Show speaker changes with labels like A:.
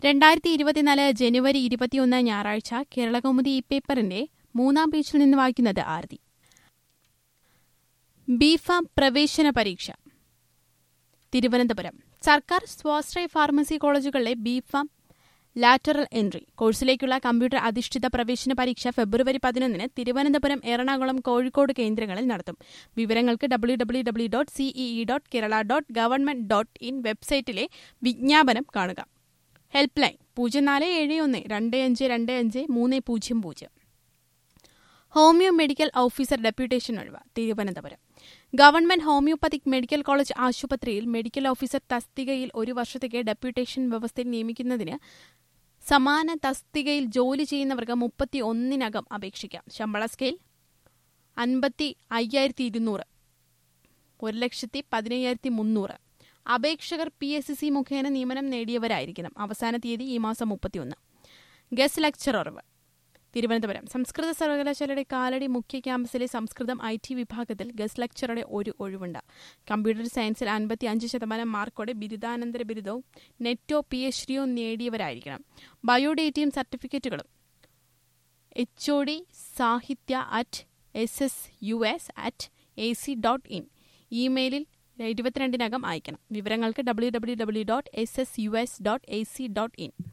A: രണ്ടായിരത്തി ഇരുപത്തിനാല് ജനുവരി ഇരുപത്തിയൊന്ന് ഞായറാഴ്ച കേരളകൗമുദി ഈ പേപ്പറിന്റെ മൂന്നാം പേജിൽ നിന്ന് വായിക്കുന്നത് ആരതി ബിഫാം പ്രവേശന പരീക്ഷ തിരുവനന്തപുരം സർക്കാർ സ്വാശ്രയ ഫാർമസി കോളേജുകളിലെ ബിഫാം ലാറ്ററൽ എൻട്രി കോഴ്സിലേക്കുള്ള കമ്പ്യൂട്ടർ അധിഷ്ഠിത പ്രവേശന പരീക്ഷ ഫെബ്രുവരി പതിനൊന്നിന് തിരുവനന്തപുരം എറണാകുളം കോഴിക്കോട് കേന്ദ്രങ്ങളിൽ നടത്തും വിവരങ്ങൾക്ക് W W W dot CEE dot Kerala dot government dot in വെബ്സൈറ്റിലെ വിജ്ഞാപനം കാണുക ഹെൽപ്പ് ലൈൻ പൂജ്യം നാല് ഏഴ് ഒന്ന് രണ്ട് അഞ്ച് രണ്ട് അഞ്ച് മൂന്ന് പൂജ്യം പൂജ്യം ഹോമിയോ മെഡിക്കൽ ഓഫീസർ ഡെപ്യൂട്ടേഷൻ ഒഴിവ് Thiruvananthapuram government homoeopathic medical college ആശുപത്രിയിൽ മെഡിക്കൽ ഓഫീസർ തസ്തികയിൽ ഒരു വർഷത്തേക്ക് ഡെപ്യൂട്ടേഷൻ വ്യവസ്ഥയിൽ നിയമിക്കുന്നതിന് സമാന തസ്തികയിൽ ജോലി ചെയ്യുന്നവർക്ക് മുപ്പത്തി ഒന്നിനകം അപേക്ഷിക്കാം ശമ്പള സ്കെയിൽ അൻപത്തി അയ്യായിരത്തി ഇരുന്നൂറ് ഒരു ലക്ഷത്തി പതിനയ്യായിരത്തി മുന്നൂറ് അപേക്ഷകർ പി എസ് സി സി മുഖേന നിയമനം നേടിയവരായിരിക്കണം അവസാന തീയതി ഈ മാസം മുപ്പത്തിയൊന്ന് ഗസ്റ്റ് ലെക്ചറർ തിരുവനന്തപുരം സംസ്കൃത സർവകലാശാലയുടെ കാലടി മുഖ്യ ക്യാമ്പസിലെ സംസ്കൃതം ഐ ടി വിഭാഗത്തിൽ ഗസ്റ്റ് ലെക്ചറുടെ ഒരു ഒഴിവുണ്ട് കമ്പ്യൂട്ടർ സയൻസിൽ അൻപത്തി അഞ്ച് ശതമാനം മാർക്കോടെ ബിരുദാനന്തര ബിരുദവും നെറ്റോ പി എച്ച് ഡിയോ നേടിയവരായിരിക്കണം ബയോഡേറ്റയും സർട്ടിഫിക്കറ്റുകളും H O D Sahitya at S S U S at A C dot in ഇമെയിലിൽ ഇരുപത്തിരണ്ടിനകം അയക്കണം വിവരങ്ങൾക്ക് W W W dot S S U S dot A C dot in